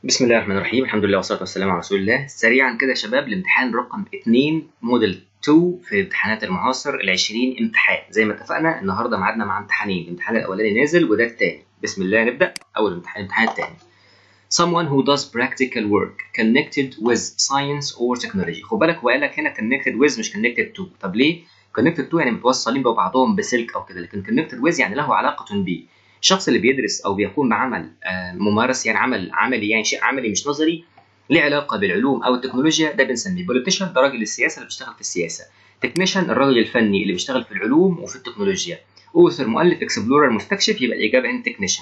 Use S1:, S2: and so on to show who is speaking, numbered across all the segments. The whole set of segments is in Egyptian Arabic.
S1: بسم الله الرحمن الرحيم الحمد لله والصلاه والسلام على رسول الله سريعا كده يا شباب الامتحان رقم 2 موديل 2 في امتحانات المعاصر ال 20 امتحان زي ما اتفقنا النهارده ميعادنا مع امتحانين الامتحان الاولاني نازل وده الثاني بسم الله نبدا اول امتحان الامتحان الثاني someone who does practical work connected with science or technology خد بالك هو قال لك هنا connected with مش connected to طب ليه connected to يعني متوصلين ببعضهم بسلك او كده لكن connected with يعني له علاقه به الشخص اللي بيدرس او بيقوم بعمل ممارس يعني عمل عملي يعني شيء عملي مش نظري ليه علاقه بالعلوم او التكنولوجيا ده بنسميه بوليتيشن ده راجل السياسه اللي بيشتغل في السياسه تكنيشن الراجل الفني اللي بيشتغل في العلوم وفي التكنولوجيا اوثر مؤلف اكسبلورر مستكشف يبقى الاجابه هنا تكنيشن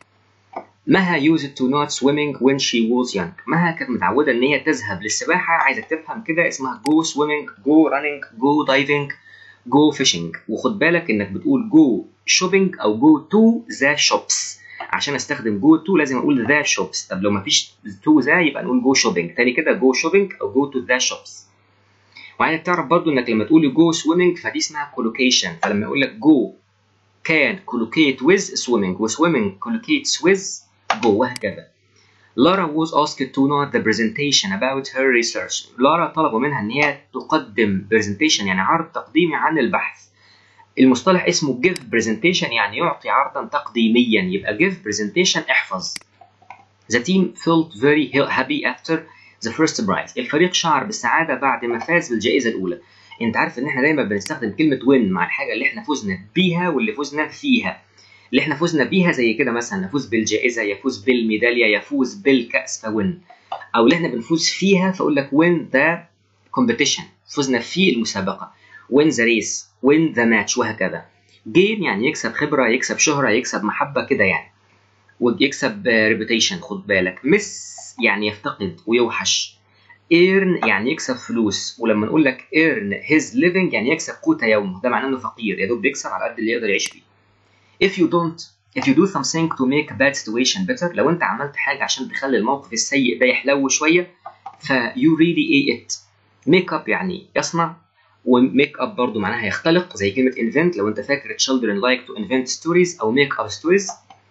S1: مها used to not swimming when she was young مها كانت متعوده ان هي تذهب للسباحه عايزك تفهم كده اسمها go swimming go running go diving go fishing وخد بالك انك بتقول go shopping او go to the shops عشان استخدم go to لازم اقول the shops طب لو مفيش to the يبقى نقول go shopping تاني كده go shopping او go to the shops وعايزك تعرف برضو انك لما تقول go swimming فدي اسمها collocation فلما اقول لك go can collocate with swimming و swimming collocates with go وهكذا لارا was asked to note the presentation about her research. لارا طلبوا منها ان هي تقدم presentation يعني عرض تقديمي عن البحث. المصطلح اسمه give presentation يعني يعطي عرضا تقديميا يبقى give presentation احفظ. The team felt very happy after the first prize. الفريق شعر بالسعادة بعد ما فاز بالجائزة الأولى. أنت عارف إن إحنا دايما بنستخدم كلمة win مع الحاجة اللي إحنا فزنا بيها واللي فزنا فيها. اللي احنا فزنا بيها زي كده مثلا نفوز بالجائزه يفوز بالميداليه يفوز بالكاس فوين او اللي احنا بنفوز فيها فاقول لك win the competition فزنا في المسابقه win the race win the match وهكذا gain يعني يكسب خبره يكسب شهره يكسب محبه كده يعني ويكسب reputation خد بالك miss يعني يفتقد ويوحش earn يعني يكسب فلوس ولما نقول لك earn his living يعني يكسب قوت يومه ده معناه انه فقير يا دوب بيكسب على قد اللي يقدر يعيش فيه if you don't if you do something to make a bad situation better لو انت عملت حاجه عشان تخلي الموقف السيء ده يحلو شويه ف you really a it make up يعني يصنع وميك اب برضه معناها يختلق زي كلمه invent لو انت فاكر children like to invent stories او make up stories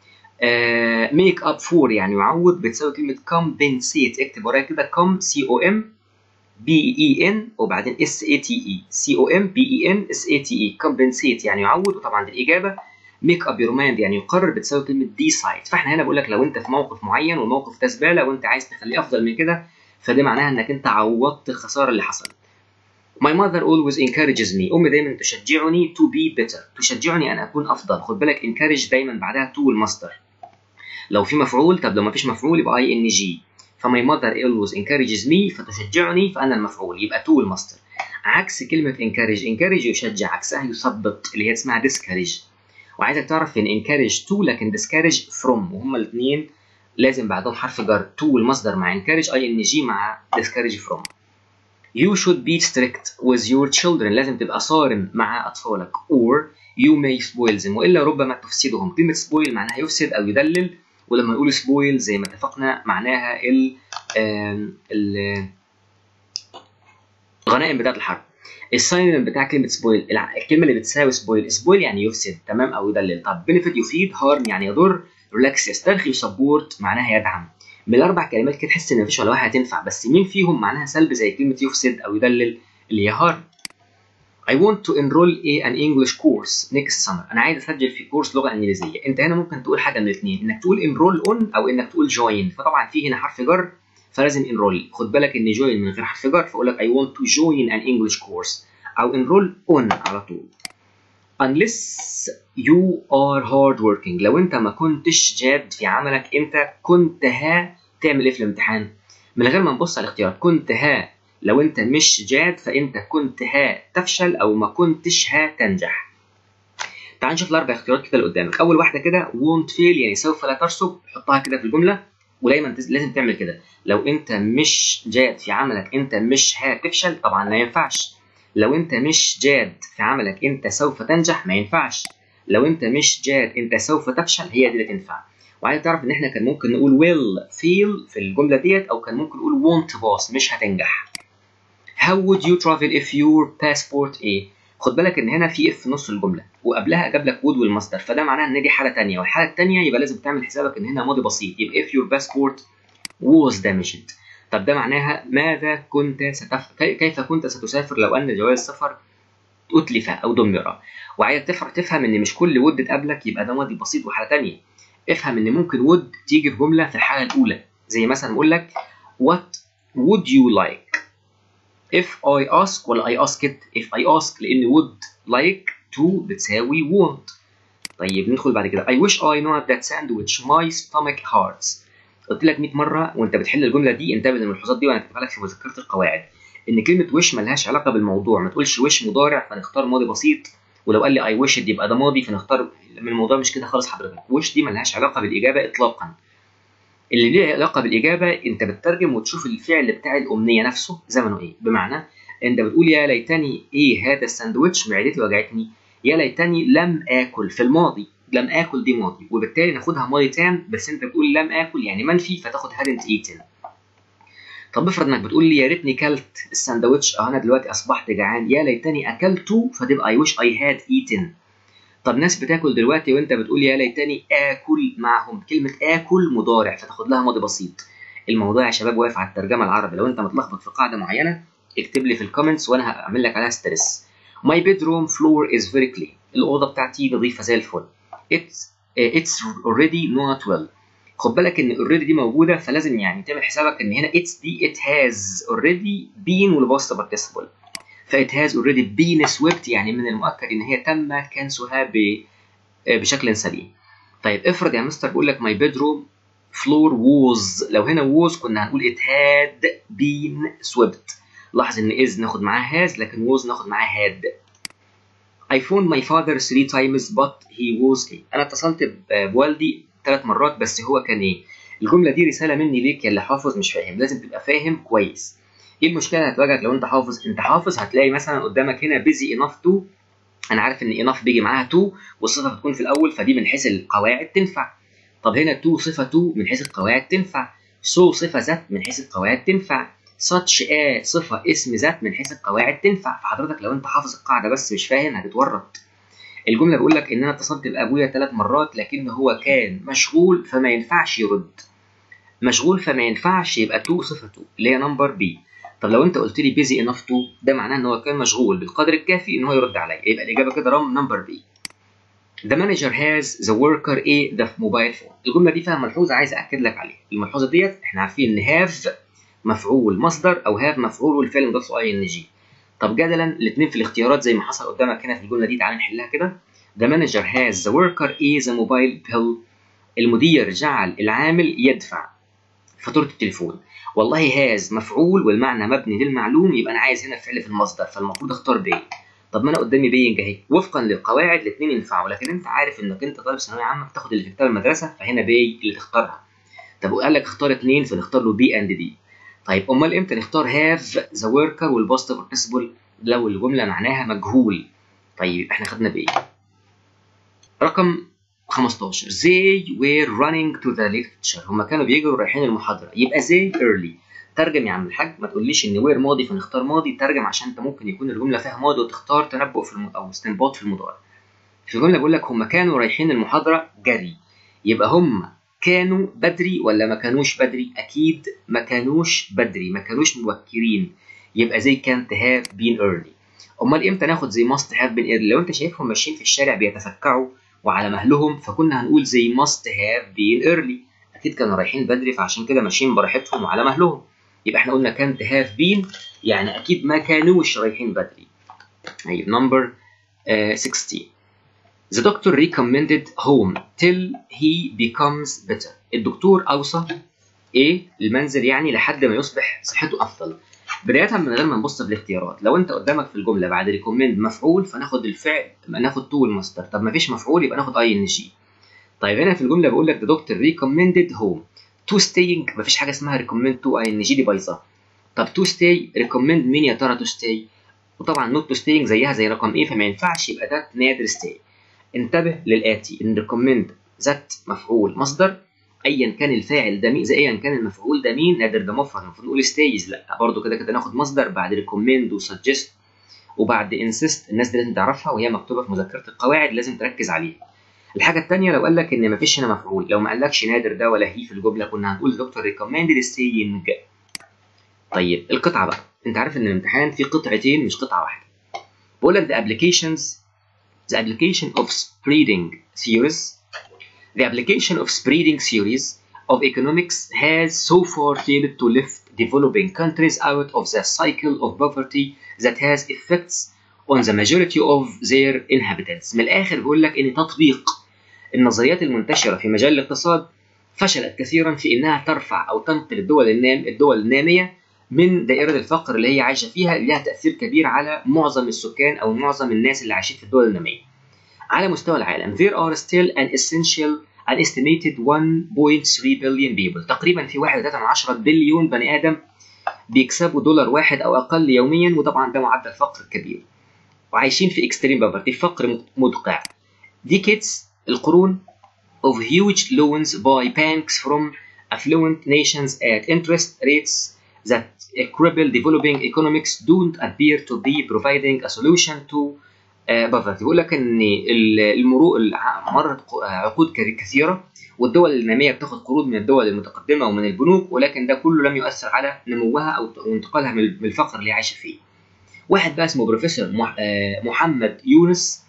S1: uh, make up for يعني يعوض بتساوي كلمه compensate اكتب ورايا كده com c o m b e n وبعدين s a t e c o m b e n s a t e compensate يعني يعوض وطبعا الاجابه ميك اب يور مايند يعني يقرر بتساوي كلمه ديسايد فاحنا هنا بقول لك لو انت في موقف معين والموقف ده زباله وانت عايز تخليه افضل من كده فده معناها انك انت عوضت الخساره اللي حصلت My mother always encourages me امي دايما تشجعني to be better تشجعني ان اكون افضل خد بالك encourage دايما بعدها to المصدر لو في مفعول طب لو ما فيش مفعول يبقى اي ان جي فماي mother always encourages me فتشجعني فانا المفعول يبقى to المصدر عكس كلمه encourage encourage يشجع عكسها يثبط اللي هي اسمها discourage وعايزك تعرف ان encourage to لكن discourage from وهما الاثنين لازم بعدهم حرف جر to المصدر مع encourage اي ان جي مع discourage from you should be strict with your children لازم تبقى صارم مع اطفالك or you may spoil them والا ربما تفسدهم كلمه spoil معناها يفسد او يدلل ولما نقول spoil زي ما اتفقنا معناها ال ال الغنائم بتاعت الحرب الساينون بتاع كلمه سبويل الكلمه اللي بتساوي سبويل سبويل يعني يفسد تمام او يدلل طب بنفيت يفيد هارم يعني يضر ريلاكس يسترخي سبورت معناها يدعم من الاربع كلمات كده تحس ان مفيش ولا واحده تنفع بس مين فيهم معناها سلب زي كلمه يفسد او يدلل اللي هي هارم I want to enroll in an English course next summer. أنا عايز أسجل في كورس لغة إنجليزية. أنت هنا ممكن تقول حاجة من الاثنين، إنك تقول enroll on أو إنك تقول join. فطبعا في هنا حرف جر فلازم enroll. خد بالك إن join من غير حرف جر فأقول لك I want to join an English course. او enroll on على طول unless you are hard working لو انت ما كنتش جاد في عملك انت كنت ها تعمل ايه في الامتحان من غير ما نبص على الاختيار كنت ها لو انت مش جاد فانت كنت ها تفشل او ما كنتش ها تنجح تعال نشوف الاربع اختيارات كده اللي قدامك اول واحده كده won't fail يعني سوف لا ترسب حطها كده في الجمله ودايما لازم تعمل كده لو انت مش جاد في عملك انت مش هتفشل طبعا لا ينفعش لو انت مش جاد في عملك انت سوف تنجح ما ينفعش لو انت مش جاد انت سوف تفشل هي دي اللي تنفع وعايز تعرف ان احنا كان ممكن نقول will fail في الجمله ديت او كان ممكن نقول won't pass مش هتنجح how would you travel if your passport ايه خد بالك ان هنا في اف في نص الجمله وقبلها جاب لك would والمصدر فده معناه ان دي حاله ثانيه والحاله الثانيه يبقى لازم تعمل حسابك ان هنا ماضي بسيط يبقى if your passport was damaged طب ده معناها ماذا كنت ستف... كيف كنت ستسافر لو ان جواز السفر اتلف او دمر وعايز تفهم ان مش كل ود تقابلك يبقى ده ماضي بسيط وحاله ثانيه افهم ان ممكن would تيجي في جمله في الحاله الاولى زي مثلا بقول لك what would you like if I ask ولا I ask it if I ask لان would like to بتساوي want طيب ندخل بعد كده I wish I know that sandwich my stomach hurts قلت لك 100 مره وانت بتحل الجمله دي انتبه للملحوظات دي وانا كاتبها لك في مذكره القواعد ان كلمه وش ملهاش علاقه بالموضوع ما تقولش وش مضارع فنختار ماضي بسيط ولو قال لي اي وش يبقى ده ماضي فنختار من الموضوع مش كده خالص حضرتك وش دي ملهاش علاقه بالاجابه اطلاقا اللي ليه علاقه بالاجابه انت بتترجم وتشوف الفعل بتاع الامنيه نفسه زمنه ايه بمعنى انت بتقول يا ليتني ايه هذا الساندوتش معدتي وجعتني يا ليتني لم اكل في الماضي لم اكل دي ماضي وبالتالي ناخدها ماضي تام بس انت بتقول لم اكل يعني منفي فتاخد hadn't eaten طب افرض انك بتقول لي يا ريتني كلت الساندوتش اه انا دلوقتي اصبحت جعان يا ليتني اكلته فتبقى اي ويش اي هاد ايتن طب ناس بتاكل دلوقتي وانت بتقول يا ليتني اكل معهم كلمه اكل مضارع فتاخد لها ماضي بسيط الموضوع يا شباب واقف على الترجمه العربي لو انت متلخبط في قاعده معينه اكتب لي في الكومنتس وانا هعمل لك عليها ستريس My bedroom floor is very clean الاوضه بتاعتي نظيفه زي الفل It's uh, it's already not well خد بالك ان already دي موجوده فلازم يعني تعمل حسابك ان هنا it's دي it has already been والباست participle ف it has already been swept يعني من المؤكد ان هي تم كنسها ب بشكل سليم طيب افرض يا مستر بقول لك my bedroom floor was لو هنا was كنا هنقول it had been swept لاحظ ان is ناخد معاها has لكن was ناخد معاها had I phoned my father three times but he was a انا اتصلت بوالدي ثلاث مرات بس هو كان ايه الجمله دي رساله مني ليك يا اللي حافظ مش فاهم لازم تبقى فاهم كويس ايه المشكله هتواجهك لو انت حافظ انت حافظ هتلاقي مثلا قدامك هنا busy enough to انا عارف ان enough بيجي معاها to والصفه بتكون في الاول فدي من حيث القواعد تنفع طب هنا to صفه to من حيث القواعد تنفع so صفه ذات من حيث القواعد تنفع such a صفه اسم ذات من حيث القواعد تنفع فحضرتك لو انت حافظ القاعده بس مش فاهم هتتورط الجمله بيقول لك ان انا اتصلت بابويا ثلاث مرات لكن هو كان مشغول فما ينفعش يرد مشغول فما ينفعش يبقى تو صفه تو اللي هي نمبر بي طب لو انت قلت لي بيزي انف تو ده معناه ان هو كان مشغول بالقدر الكافي ان هو يرد عليا يبقى الاجابه كده رقم نمبر بي The manager has the worker a the mobile phone الجمله دي فيها ملحوظه عايز اكد لك عليها الملحوظه ديت احنا عارفين ان have مفعول مصدر او have مفعول والفعل مضاف له اي ان جي طب جدلا الاثنين في الاختيارات زي ما حصل قدامك هنا في الجمله دي تعالى نحلها كده The manager has the worker is a mobile bill المدير جعل العامل يدفع فاتورة التليفون والله has مفعول والمعنى مبني للمعلوم يبقى انا عايز هنا فعل في المصدر فالمفروض اختار بي طب ما انا قدامي بينج اهي وفقا للقواعد الاثنين ينفعوا لكن انت عارف انك انت طالب ثانويه عامه بتاخد اللي في كتاب المدرسه فهنا بي اللي تختارها طب وقال لك اختار اثنين فنختار له بي اند دي طيب امال امتى نختار هاف ذا وركر والباست بارتيسيبل لو الجمله معناها مجهول طيب احنا خدنا بايه رقم 15 they were running to the lecture هما كانوا بيجروا رايحين المحاضره يبقى they early ترجم يا عم الحاج ما تقوليش ان وير ماضي فنختار ماضي ترجم عشان انت ممكن يكون الجمله فيها ماضي وتختار تنبؤ في الم... او استنباط في المضارع في الجمله بيقول لك هما كانوا رايحين المحاضره جري يبقى هم كانوا بدري ولا ما كانوش بدري اكيد ما كانوش بدري ما كانوش مبكرين يبقى زي كانت هاف بين early امال امتى ناخد زي must have been early لو انت شايفهم ماشيين في الشارع بيتفكعوا وعلى مهلهم فكنا هنقول زي must have been early اكيد كانوا رايحين بدري فعشان كده ماشيين براحتهم وعلى مهلهم يبقى احنا قلنا كانت have been يعني اكيد ما كانوش رايحين بدري طيب نمبر 16 The doctor recommended home till he becomes better. الدكتور أوصى إيه المنزل يعني لحد ما يصبح صحته أفضل. بداية من غير ما نبص بالاختيارات، لو أنت قدامك في الجملة بعد recommend مفعول فناخد الفعل ناخد تو المصدر، طب ما فيش مفعول يبقى ناخد أي إن جي. طيب هنا في الجملة بقول لك the doctor recommended home to staying ما فيش حاجة اسمها recommend to أي إن جي دي بايظة. طب to stay recommend مين يا ترى to stay؟ وطبعا not to staying زيها زي رقم إيه فما ينفعش يبقى ده نادر stay. انتبه للآتي إن ريكومند ذات مفعول مصدر أيا كان الفاعل ده مين زي أيا كان المفعول ده مين نادر ده مفرد المفروض نقول ستيز لا برضه كده كده ناخد مصدر بعد ريكومند وسجست وبعد انسيست الناس دي لازم تعرفها وهي مكتوبة في مذكرة القواعد لازم تركز عليها الحاجه الثانيه لو قال لك ان مفيش هنا مفعول لو ما قالكش نادر ده ولا هي في الجمله كنا هنقول دكتور ريكومندد ستينج طيب القطعه بقى انت عارف ان الامتحان فيه قطعتين مش قطعه واحده بقول لك the applications the application of spreading theories the application of spreading theories of economics has so far failed to lift developing countries out of the cycle of poverty that has effects on the majority of their inhabitants. من الآخر بيقول لك إن تطبيق النظريات المنتشرة في مجال الاقتصاد فشلت كثيرا في إنها ترفع أو تنقل الدول النام الدول النامية من دائرة الفقر اللي هي عايشة فيها اللي لها تأثير كبير على معظم السكان أو معظم الناس اللي عايشين في الدول النامية. على مستوى العالم there are still an essential an estimated 1.3 billion people تقريبا في 1.3 بليون بني آدم بيكسبوا دولار واحد أو أقل يوميا وطبعا ده معدل فقر كبير. وعايشين في extreme poverty فقر مدقع. decades القرون of huge loans by banks from affluent nations at interest rates that cripple developing economics don't appear to be providing a solution to uh, poverty بيقول لك ان المرور مرت عقود كثيره والدول الناميه بتاخد قروض من الدول المتقدمه ومن البنوك ولكن ده كله لم يؤثر على نموها او انتقالها من الفقر اللي عايشه فيه. واحد بقى اسمه بروفيسور محمد يونس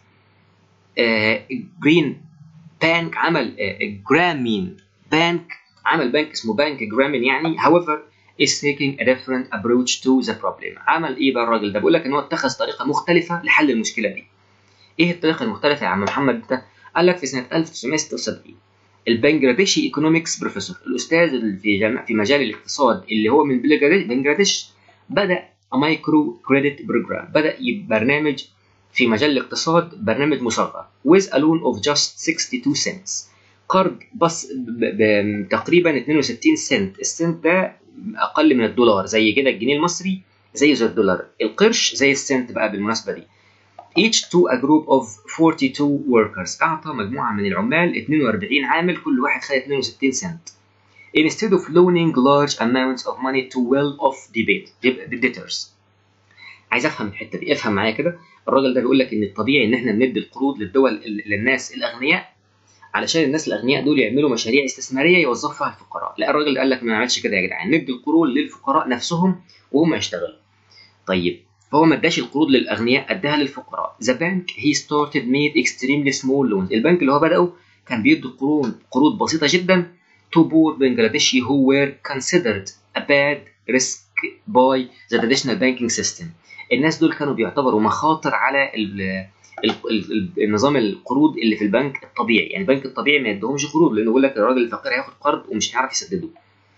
S1: جرين بانك عمل جرامين بانك عمل بنك اسمه بنك جرامين يعني however is taking a different approach to the problem عمل ايه بقى الراجل ده بيقول لك ان هو اتخذ طريقه مختلفه لحل المشكله دي ايه الطريقه المختلفه يا عم محمد ده قال لك في سنه 1976 البنجلاديشي ايكونومكس بروفيسور الاستاذ اللي في جامعة في مجال الاقتصاد اللي هو من بنجلاديش بدا مايكرو كريدت بروجرام بدا برنامج في مجال الاقتصاد برنامج مصغر with a loan of just 62 cents قرض بس تقريبا 62 سنت السنت ده اقل من الدولار زي كده الجنيه المصري زي زي الدولار القرش زي السنت بقى بالمناسبه دي each to a group of 42 workers اعطى مجموعه من العمال 42 عامل كل واحد خد 62 سنت instead of loaning large amounts of money to well-off debtors عايز افهم الحته دي افهم معايا كده الراجل ده بيقول لك ان الطبيعي ان احنا بندي القروض للدول للناس الاغنياء علشان الناس الاغنياء دول يعملوا مشاريع استثماريه يوظفوا فيها الفقراء لا الراجل قال لك ما نعملش كده يا جدعان ندي القروض للفقراء نفسهم وهم يشتغلوا طيب فهو ما اداش القروض للاغنياء اداها للفقراء ذا بانك هي ستارتد ميد اكستريملي سمول لونز البنك اللي هو بداه كان بيدي قروض قروض بسيطه جدا to poor Bangladeshi who were considered a bad risk by the traditional banking system الناس دول كانوا بيعتبروا مخاطر على ال النظام القروض اللي في البنك الطبيعي يعني البنك الطبيعي ما يديهمش قروض لانه بيقول لك الراجل الفقير هياخد قرض ومش هيعرف يسدده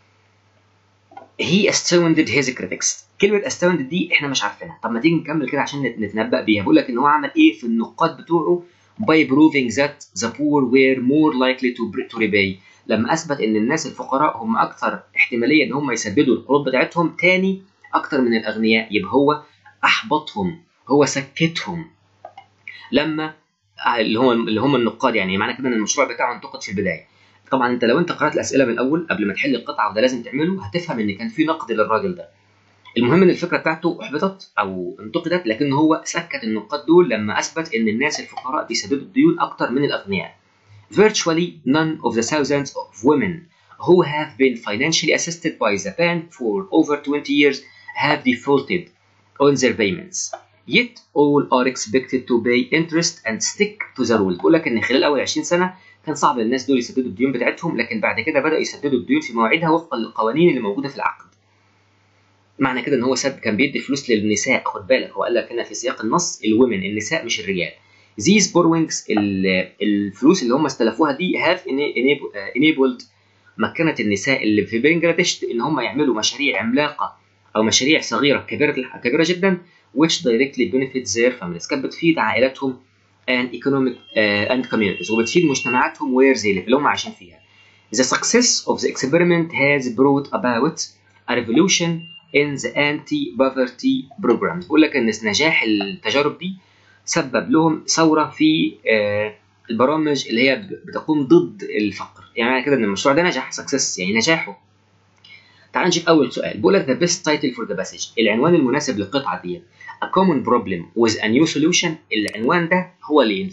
S1: he astounded his critics كلمة astounded دي احنا مش عارفينها طب ما تيجي نكمل كده عشان نتنبأ بيها بيقول لك ان هو عمل ايه في النقاد بتوعه by proving that the poor were more likely to, to repay لما اثبت ان الناس الفقراء هم اكثر احتماليه ان هم يسددوا القروض بتاعتهم تاني اكتر من الاغنياء يبقى هو احبطهم هو سكتهم لما اللي هم اللي هم النقاد يعني معنى كده ان المشروع بتاعه انتقد في البدايه طبعا انت لو انت قرات الاسئله من الاول قبل ما تحل القطعه وده لازم تعمله هتفهم ان كان في نقد للراجل ده المهم ان الفكره بتاعته احبطت او انتقدت لكن هو سكت النقاد دول لما اثبت ان الناس الفقراء بيسددوا الديون اكتر من الاغنياء virtually none of the thousands of women who have been financially assisted by the bank for over 20 years have defaulted on their payments. Yet all are expected to pay interest and stick to the rules. بقول لك ان خلال اول 20 سنه كان صعب الناس دول يسددوا الديون بتاعتهم لكن بعد كده بداوا يسددوا الديون في مواعيدها وفقا للقوانين اللي موجوده في العقد. معنى كده ان هو سد كان بيدي فلوس للنساء خد بالك هو قال لك هنا في سياق النص الومن النساء مش الرجال. these borrowings الفلوس اللي هم استلفوها دي have enabled مكنت النساء اللي في بنجلاديش ان هم يعملوا مشاريع عملاقه او مشاريع صغيره كبيره كبيره جدا which directly benefit their families كانت بتفيد عائلاتهم and economic uh, and communities وبتفيد مجتمعاتهم where they live اللي هم عايشين فيها. The success of the experiment has brought about a revolution in the anti-poverty program. بيقول لك ان نجاح التجارب دي سبب لهم ثوره في البرامج اللي هي بتقوم ضد الفقر يعني معنى كده ان المشروع ده نجح سكسس يعني نجاحه تعال نشوف اول سؤال بيقول لك the best title for the passage العنوان المناسب للقطعه دي a common problem with a new solution العنوان ده هو اللي ينفع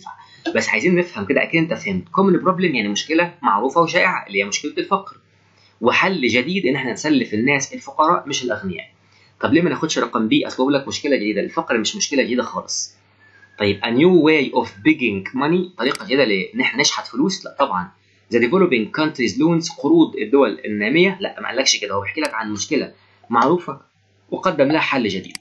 S1: بس عايزين نفهم كده اكيد انت فهمت كومن بروبلم يعني مشكله معروفه وشائعه اللي هي مشكله الفقر وحل جديد ان احنا نسلف الناس الفقراء مش الاغنياء طب ليه ما ناخدش رقم بي اصل بقول لك مشكله جديده الفقر مش مشكله جديده خالص طيب a new way of begging money طريقه جديده لان احنا نشحت فلوس لا طبعا the developing countries loans قروض الدول الناميه لا ما قالكش كده هو بيحكي لك عن مشكله معروفه وقدم لها حل جديد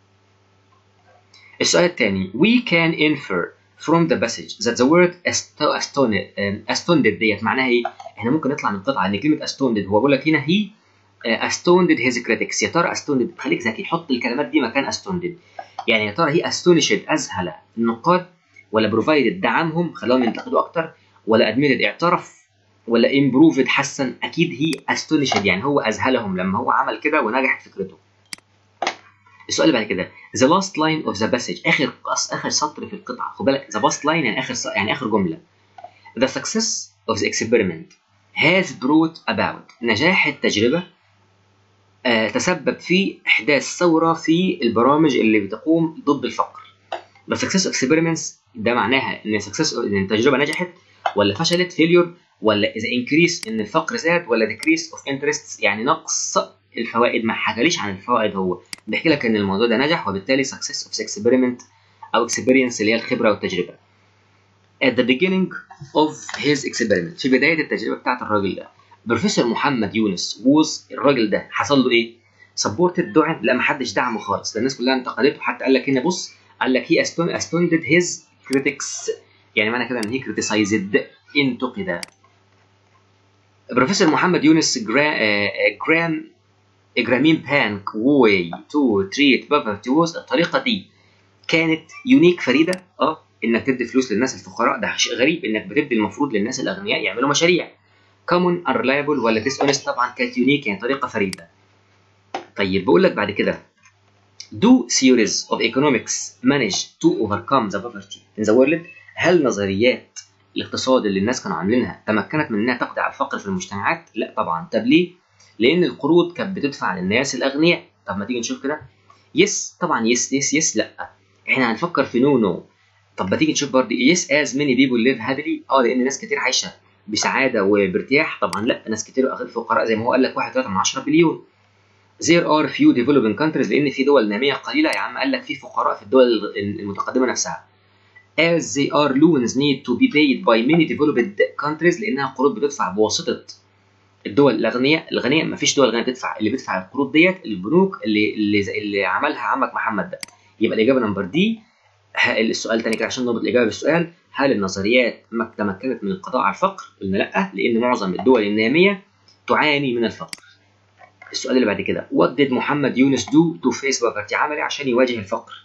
S1: السؤال الثاني we can infer from the passage that the word astounded astounded ديت معناها ايه؟ احنا ممكن نطلع من القطعه ان كلمه astounded هو بيقول لك هنا he astounded his critics يا ترى astounded خليك ذكي حط الكلمات دي مكان astounded يعني يا ترى هي astonished اذهل النقاد ولا provided دعمهم خلاهم ينتقدوا اكتر ولا admitted اعترف ولا improved حسن اكيد هي astonished يعني هو اذهلهم لما هو عمل كده ونجحت فكرته السؤال اللي بعد كده the last line of the passage اخر اخر سطر في القطعه خد بالك the last line يعني اخر يعني اخر جمله the success of the experiment has brought about نجاح التجربه آه تسبب في احداث ثوره في البرامج اللي بتقوم ضد الفقر the success of experiments ده معناها ان success ان التجربه نجحت ولا فشلت failure ولا اذا increase ان الفقر زاد ولا decrease of interests يعني نقص الفوائد ما حكاليش عن الفوائد هو بيحكي لك ان الموضوع ده نجح وبالتالي success of experiment او experience اللي هي الخبره والتجربه at the beginning of his experiment في بدايه التجربه بتاعت الراجل ده بروفيسور محمد يونس ووز الراجل ده حصل له ايه سبورتد دعم لا ما حدش دعمه خالص الناس كلها انتقدته حتى قال لك هنا بص قال لك هي astounded his critics يعني معنى كده ان هي criticized انتقد بروفيسور محمد يونس جرا... جرام جرامين بانك واي تو تريت بافرتي ووز الطريقه دي كانت يونيك فريده اه انك تدي فلوس للناس الفقراء ده شيء غريب انك بتدي المفروض للناس الاغنياء يعملوا مشاريع كومون unreliable ولا ديس اونست طبعا كانت يونيك يعني طريقه فريده طيب بقول لك بعد كده do theories of economics manage to overcome the poverty in the world هل نظريات الاقتصاد اللي الناس كانوا عاملينها تمكنت من انها تقضي على الفقر في المجتمعات؟ لا طبعا، طب ليه؟ لان القروض كانت بتدفع للناس الاغنياء، طب ما تيجي نشوف كده؟ يس طبعا يس يس يس لا، احنا هنفكر في نو نو. طب ما تيجي نشوف برضه يس از ماني بيبول ليف هابيلي اه لان ناس كتير عايشه بسعاده وبارتياح طبعا لا ناس كتير فقراء زي ما هو قال لك 1.3 بليون. There are few developing countries لان في دول ناميه قليله يا عم قال لك في فقراء في الدول المتقدمه نفسها. as they are loans need to be paid by many developed countries لانها قروض بتدفع بواسطه الدول الاغنياء الغنيه ما فيش دول غنيه تدفع اللي بيدفع القروض ديت البنوك اللي اللي, اللي عملها عمك محمد ده يبقى الاجابه نمبر دي السؤال تاني كده عشان نربط الاجابه بالسؤال هل النظريات تمكنت من القضاء على الفقر؟ قلنا لا لان معظم الدول الناميه تعاني من الفقر. السؤال اللي بعد كده what did محمد يونس do to face poverty عمل ايه عشان يواجه الفقر؟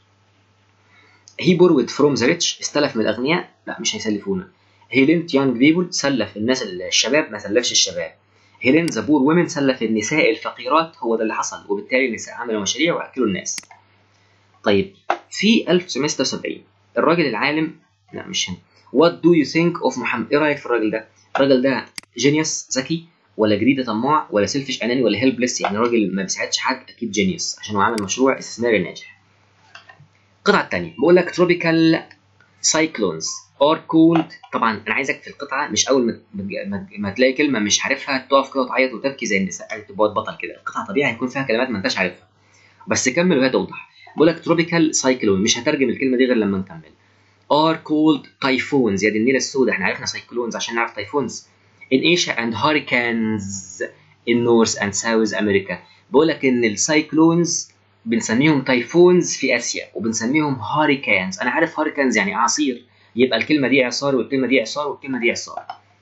S1: he borrowed from the rich استلف من الاغنياء لا مش هيسلفونا he lent young people سلف الناس الشباب ما سلفش الشباب he lent the poor women سلف النساء الفقيرات هو ده اللي حصل وبالتالي النساء عملوا مشاريع واكلوا الناس طيب في 1976 الراجل العالم لا مش هنا what do you think of محمد ايه رايك في الراجل ده الراجل ده جينيوس ذكي ولا جريده طماع ولا سيلفش اناني ولا هيلبلس يعني راجل ما بيساعدش حد اكيد جينيوس عشان هو عمل مشروع استثماري ناجح القطعه الثانيه بقول لك تروبيكال سايكلونز ار كولد طبعا انا عايزك في القطعه مش اول ما, ما, ما تلاقي كلمه مش عارفها تقف كده وتعيط وتبكي زي النساء تبقى بطل كده القطعه طبيعي هيكون فيها كلمات ما انتش عارفها بس كمل وهي توضح بقول لك تروبيكال سايكلون مش هترجم الكلمه دي غير لما نكمل ار كولد تايفونز يا دي النيله السوداء احنا عرفنا سايكلونز عشان نعرف تايفونز in Asia and hurricanes in North and South America بقول لك ان السايكلونز بنسميهم تايفونز في اسيا وبنسميهم هاريكانز انا عارف هاريكانز يعني اعاصير يبقى الكلمه دي اعصار والكلمه دي اعصار والكلمه دي اعصار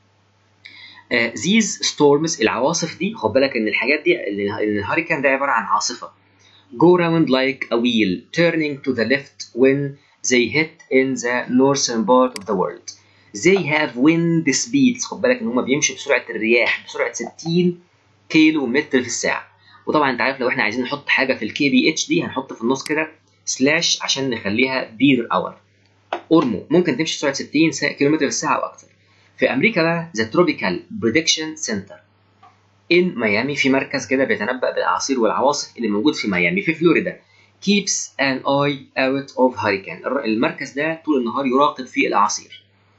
S1: these storms العواصف دي خد بالك ان الحاجات دي الهاريكان ده عباره عن عاصفه go round like a wheel turning to the left when they hit in the northern part of the world they have wind speeds خد بالك ان هم بيمشوا بسرعه الرياح بسرعه 60 كيلو متر في الساعه وطبعا انت عارف لو احنا عايزين نحط حاجه في الكي بي اتش دي هنحط في النص كده سلاش عشان نخليها بير اور اورمو ممكن تمشي بسرعه 60 كيلو في الساعه او اكتر في امريكا بقى ذا تروبيكال بريدكشن سنتر ان ميامي في مركز كده بيتنبأ بالاعاصير والعواصف اللي موجود في ميامي في فلوريدا keeps an eye out of hurricane المركز ده طول النهار يراقب فيه الاعاصير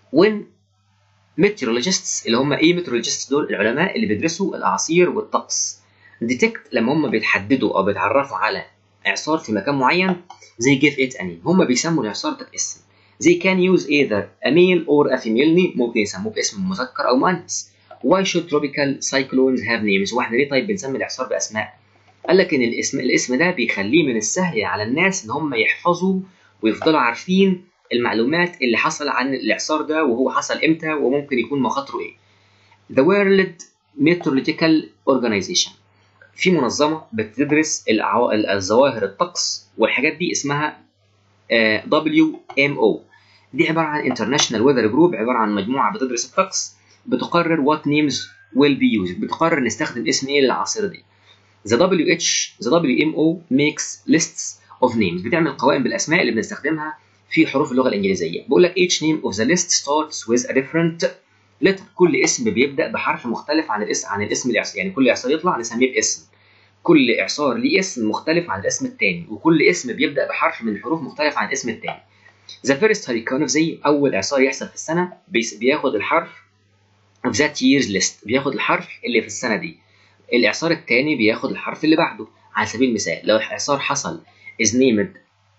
S1: when meteorologists اللي هم ايه meteorologists دول العلماء اللي بيدرسوا الاعاصير والطقس detect لما هم بيتحددوا او بيتعرفوا على اعصار في مكان معين زي give it a name هم بيسموا الاعصار ده باسم they can use either a male or a female name ممكن يسموه باسم مذكر او مؤنث why should tropical cyclones have names واحنا ليه طيب بنسمي الاعصار باسماء قال لك ان الاسم الاسم ده بيخليه من السهل على الناس ان هم يحفظوا ويفضلوا عارفين المعلومات اللي حصل عن الاعصار ده وهو حصل امتى وممكن يكون مخاطره ايه The World Meteorological Organization في منظمة بتدرس العو... الظواهر الطقس والحاجات دي اسمها uh, WMO دي عبارة عن International Weather Group عبارة عن مجموعة بتدرس الطقس بتقرر what names will be used بتقرر نستخدم اسم ايه للعاصرة دي The WH The WMO makes lists of names بتعمل قوائم بالاسماء اللي بنستخدمها في حروف اللغة الإنجليزية بقول لك each name of the list starts with a different letter كل اسم بيبدأ بحرف مختلف عن الاسم عن الاسم الإعصار يعني كل إعصار يطلع نسميه باسم كل إعصار ليه اسم مختلف عن الاسم الثاني وكل اسم بيبدأ بحرف من الحروف مختلف عن الاسم الثاني The first hurricane زي أول إعصار يحصل في السنة بياخد الحرف of that year's list بياخد الحرف اللي في السنة دي الإعصار الثاني بياخد الحرف اللي بعده على سبيل المثال لو الإعصار حصل is named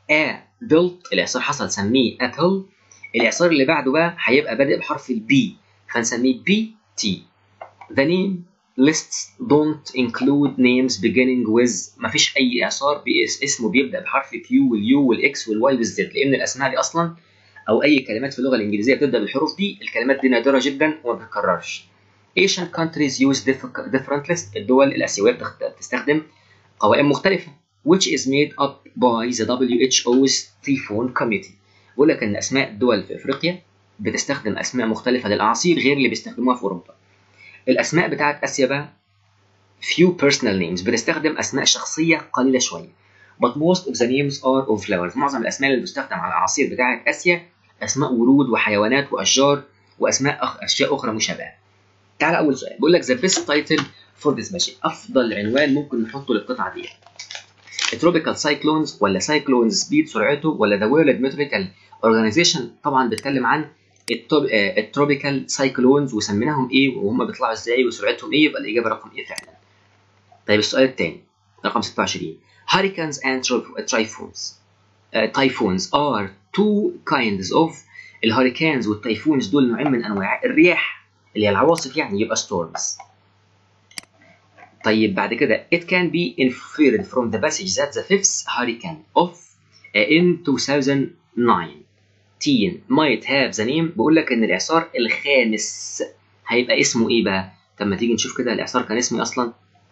S1: adult الإعصار حصل سميه اتل الإعصار اللي بعده بقى هيبقى بادئ بحرف البي فنسميه بي تي The name lists don't include names beginning with مفيش أي إعصار اسمه بيبدأ بحرف كيو واليو والإكس والواي والزد لأن الأسماء دي أصلا أو أي كلمات في اللغة الإنجليزية بتبدأ بالحروف دي الكلمات دي نادرة جدا وما بتتكررش Asian countries use different lists الدول الآسيوية بتستخدم قوائم مختلفة which is made up by the WHO's Typhoon Committee بقول لك ان اسماء الدول في افريقيا بتستخدم اسماء مختلفه للاعاصير غير اللي بيستخدموها في اوروبا الاسماء بتاعت اسيا بقى few personal names بتستخدم اسماء شخصيه قليله شويه but most of the names are of flowers معظم الاسماء اللي بتستخدم على الاعاصير بتاعت اسيا اسماء ورود وحيوانات واشجار واسماء أخ... اشياء اخرى مشابهه تعال اول سؤال بيقول لك the best title for this machine افضل عنوان ممكن نحطه للقطعه دي تروبيكال سايكلونز ولا سايكلون سبيد سرعته ولا ذا وورلد ميتريكال اورجانيزيشن طبعا بيتكلم عن التروبيكال سايكلونز وسميناهم ايه وهم بيطلعوا ازاي وسرعتهم ايه يبقى الاجابه رقم ايه فعلا طيب السؤال الثاني رقم 26 Hurricanes and typhoons uh, typhoons are two kinds of الهurricanes والتايفونز دول نوعين من انواع الرياح اللي هي العواصف يعني يبقى storms طيب بعد كده it can be inferred from the passage that the fifth hurricane of uh, in 2009 might have the name بيقول لك ان الاعصار الخامس هيبقى اسمه ايه بقى؟ طب ما تيجي نشوف كده الاعصار كان اسمه اصلا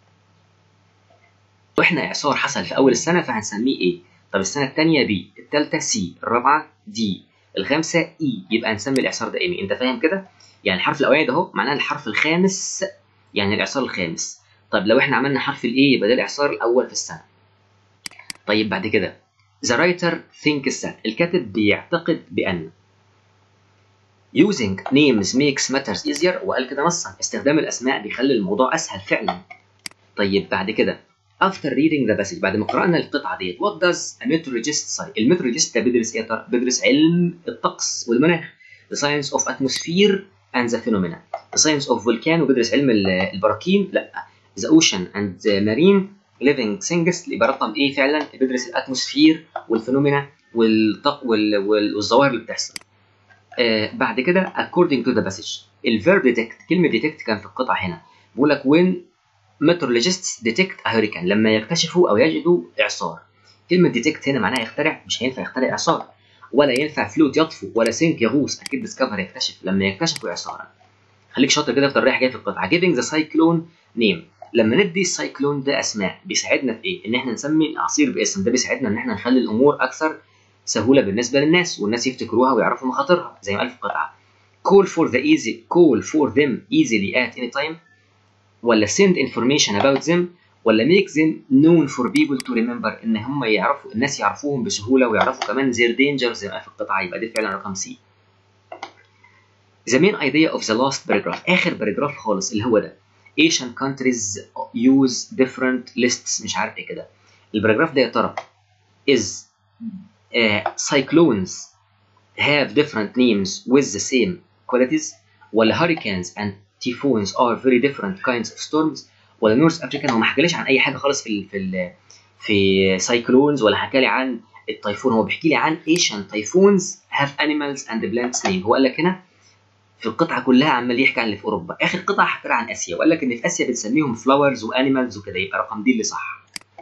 S1: واحنا اعصار حصل في اول السنه فهنسميه ايه؟ طب السنه الثانيه بي الثالثه سي الرابعه دي الخامسه اي يبقى هنسمي الاعصار ده ايه؟ انت فاهم كده؟ يعني الحرف الاولاني ده اهو معناه الحرف الخامس يعني الاعصار الخامس طب لو احنا عملنا حرف الاي يبقى ده الاعصار الاول في السنه طيب بعد كده the writer thinks that الكاتب بيعتقد بان using names makes matters easier وقال كده نصا استخدام الاسماء بيخلي الموضوع اسهل فعلا طيب بعد كده after reading the passage بعد ما قرانا القطعه ديت what does a meteorologist say الميترولوجيست ده بيدرس ايه يا ترى بيدرس علم الطقس والمناخ the science of atmosphere and the phenomena the science of volcano بيدرس علم البراكين لا the ocean and the marine living things اللي يبقى رقم ايه فعلا بيدرس الاتموسفير والفينومينا والطق وال... وال... والظواهر اللي بتحصل آه بعد كده according to the passage الفيرب detect كلمه detect كان في القطعه هنا بيقول لك when meteorologists detect a hurricane لما يكتشفوا او يجدوا اعصار كلمه detect هنا معناها يخترع مش هينفع يخترع اعصار ولا ينفع فلوت يطفو ولا سينك يغوص اكيد ديسكفر يكتشف لما يكتشفوا اعصارا خليك شاطر كده في رايح جاي في القطعه giving the cyclone name لما ندي السايكلون ده اسماء بيساعدنا في ايه؟ ان احنا نسمي العصير باسم ده بيساعدنا ان احنا نخلي الامور اكثر سهوله بالنسبه للناس والناس يفتكروها ويعرفوا مخاطرها زي ما قال في القطعه. call for the easy call for them easily at any time ولا send information about them ولا make them known for people to remember ان هم يعرفوا الناس يعرفوهم بسهوله ويعرفوا كمان their danger زي ما قال في القطعه يبقى دي فعلا رقم سي. The main idea of the last paragraph اخر باراجراف خالص اللي هو ده Asian countries use different lists مش عارف ايه كده الباراجراف ده يا ترى is uh, cyclones have different names with the same qualities ولا hurricanes and typhoons are very different kinds of storms ولا نورث افريكان هو ما حكاليش عن اي حاجه خالص في ال في ال في سايكلونز ولا حكى لي عن التيفون هو بيحكي لي عن ايشن تيفونز هاف انيمالز اند بلانتس نيم هو قال لك هنا في القطعه كلها عمال يحكي عن اللي في اوروبا اخر قطعه حكى عن اسيا وقال لك ان في اسيا بنسميهم فلاورز وانيمالز وكده يبقى رقم دي اللي صح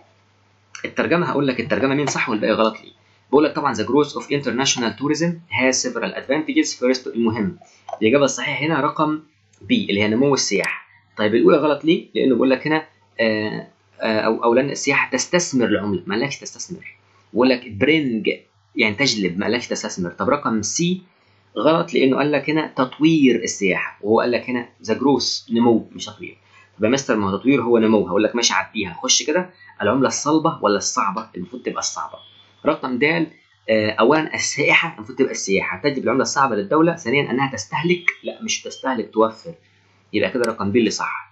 S1: الترجمه هقول لك الترجمه مين صح والباقي غلط ليه بقول لك طبعا the growth of international tourism has several advantages first المهم الاجابه الصحيحه هنا رقم بي اللي هي نمو السياحه طيب الاولى غلط ليه لانه بيقول لك هنا آه او او لان السياحه تستثمر العمله ما قالكش تستثمر بيقول لك برينج يعني تجلب ما قالكش تستثمر طب رقم سي غلط لانه قال لك هنا تطوير السياحه وهو قال لك هنا ذا جروس نمو مش تطوير طب يا مستر ما هو تطوير هو نمو هقول لك ماشي عديها خش كده العمله الصلبه ولا الصعبه المفروض تبقى الصعبه رقم د اولا السائحه المفروض تبقى السياحه تجلب العمله الصعبه للدوله ثانيا انها تستهلك لا مش تستهلك توفر يبقى كده رقم ب اللي صح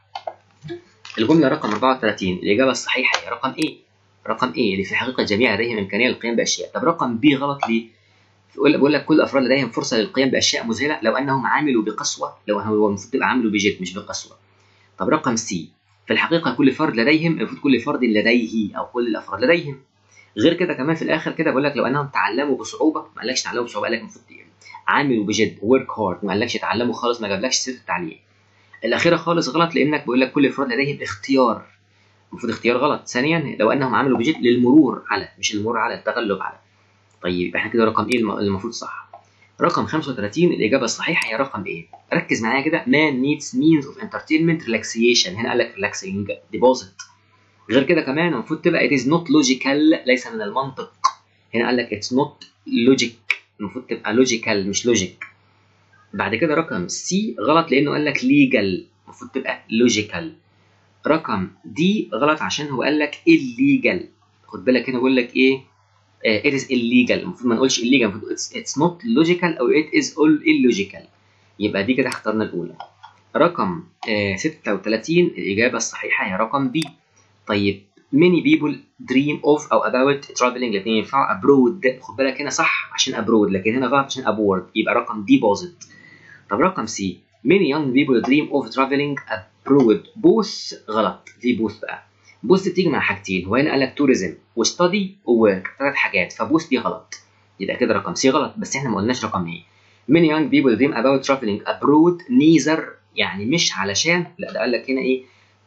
S1: الجمله رقم 34 الاجابه الصحيحه هي رقم ايه رقم ايه اللي في حقيقه جميع لديهم امكانيه للقيام باشياء طب رقم بي غلط ليه بقول لك كل الافراد لديهم فرصه للقيام باشياء مذهله لو انهم عملوا بقسوه لو هو المفروض تبقى عملوا بجد مش بقسوه طب رقم سي في الحقيقه كل فرد لديهم المفروض كل فرد لديه او كل الافراد لديهم غير كده كمان في الاخر كده بقول لك لو انهم تعلموا بصعوبه ما قالكش تعلموا بصعوبه قال لك المفروض عملوا بجد ورك هارد ما قالكش تعلموا خالص ما جابلكش سيره التعليم الاخيره خالص غلط لانك بيقول لك كل فرد لديهم اختيار المفروض اختيار غلط ثانيا لو انهم عملوا بجد للمرور على مش المرور على التغلب على طيب احنا كده رقم ايه المفروض صح رقم 35 الاجابه الصحيحه هي رقم ايه ركز معايا كده man needs means of entertainment relaxation هنا قال لك relaxing deposit غير كده كمان المفروض تبقى it is not logical ليس من المنطق هنا قال لك it's not logic المفروض تبقى logical مش logic بعد كده رقم سي غلط لانه قال لك legal المفروض تبقى logical رقم دي غلط عشان هو قال لك illegal خد بالك هنا بيقول لك ايه uh, it is illegal المفروض ما نقولش illegal المفروض it's, it's not logical او it is all illogical يبقى دي كده اخترنا الاولى رقم uh, 36 الاجابه الصحيحه هي رقم بي طيب many people dream of او about traveling الاثنين ينفعوا abroad خد بالك هنا صح عشان abroad لكن هنا غلط عشان abroad يبقى رقم دي باظت طب رقم سي many young people dream of traveling abroad both غلط دي both بقى both بتيجي مع حاجتين هو هنا قال لك tourism وستادي وورك ثلاث حاجات فبوث دي غلط يبقى كده رقم سي غلط بس احنا ما قلناش رقم ايه many young people dream about traveling abroad neither يعني مش علشان لا ده قال لك هنا ايه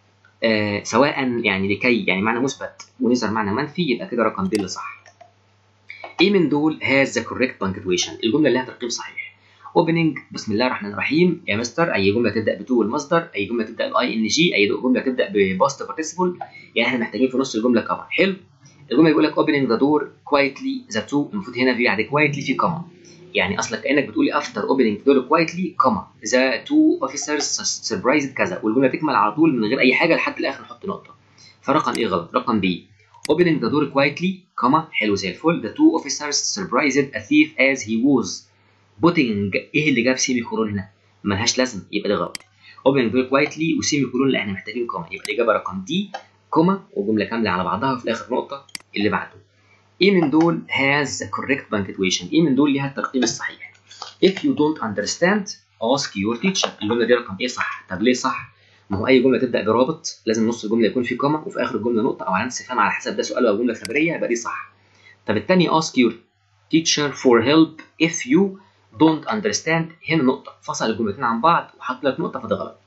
S1: آه سواء يعني لكي يعني معنى مثبت ونظر معنى منفي يبقى كده رقم دي اللي صح. ايه من دول has the correct punctuation الجمله اللي لها ترقيم صحيح. opening بسم الله الرحمن الرحيم يا مستر اي جمله تبدا بتو المصدر اي جمله تبدا باي ان جي اي جمله تبدا بباست بارتيسيبل يعني احنا محتاجين في نص الجمله كمان حلو الجمله بيقول لك opening the door quietly the two المفروض هنا في بعد quietly في كما يعني اصلا كانك بتقولي افتر اوبننج دور كوايتلي كوما ذا تو اوفيسرز سربرايزد كذا والجمله تكمل على طول من غير اي حاجه لحد الاخر نحط نقطه فرقم ايه غلط رقم بي opening the door quietly كوما حلو زي الفل the two officers surprised a thief as he was putting ايه اللي جاب سيمي كولون هنا ملهاش لازمه يبقى ده غلط opening the door quietly وسيمي كولون لا احنا محتاجين كوما يبقى الاجابه رقم دي كوما وجمله كامله على بعضها وفي الاخر نقطه اللي بعده ايه من دول has the correct punctuation ايه من دول ليها الترقيم الصحيح if you don't understand ask your teacher الجمله دي رقم ايه صح طب ليه صح ما هو اي جمله تبدا برابط لازم نص الجمله يكون فيه كوما وفي اخر الجمله نقطه او علامه استفهام على حسب ده سؤال او جمله خبريه يبقى دي صح طب الثاني ask your teacher for help if you don't understand هنا نقطه فصل الجملتين عن بعض وحط لك نقطه فده غلط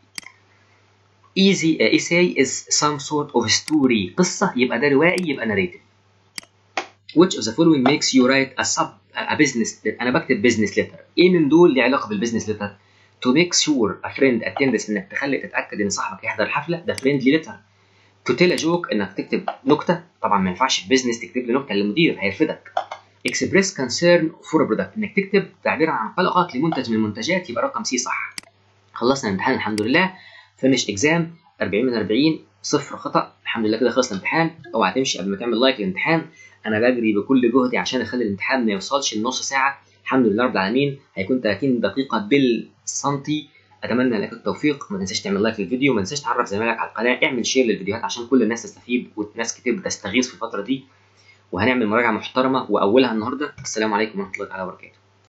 S1: easy uh, essay is some sort of story قصه يبقى ده روائي يبقى narrative which of the following makes you write a sub a business انا بكتب business letter ايه من دول ليه علاقه بالبيزنس letter to make sure a friend attends انك تخلي تتاكد ان صاحبك يحضر الحفله ده friendly letter to tell a joke انك تكتب نكته طبعا ما ينفعش في بيزنس تكتب لي نكته للمدير هيرفدك express concern for a product انك تكتب تعبير عن قلقك لمنتج من المنتجات يبقى رقم سي صح خلصنا الامتحان الحمد لله finish exam 40 من 40 صفر خطا الحمد لله كده خلص الامتحان اوعى تمشي قبل ما تعمل لايك للامتحان انا بجري بكل جهدي عشان اخلي الامتحان ما يوصلش لنص ساعه الحمد لله رب العالمين هيكون 30 دقيقه بالسنتي اتمنى لك التوفيق ما تنساش تعمل لايك للفيديو ما تنساش تعرف زمايلك على القناه اعمل شير للفيديوهات عشان كل الناس تستفيد وناس كتير بتستغيث في الفتره دي وهنعمل مراجعه محترمه واولها النهارده السلام عليكم ورحمه الله تعالى وبركاته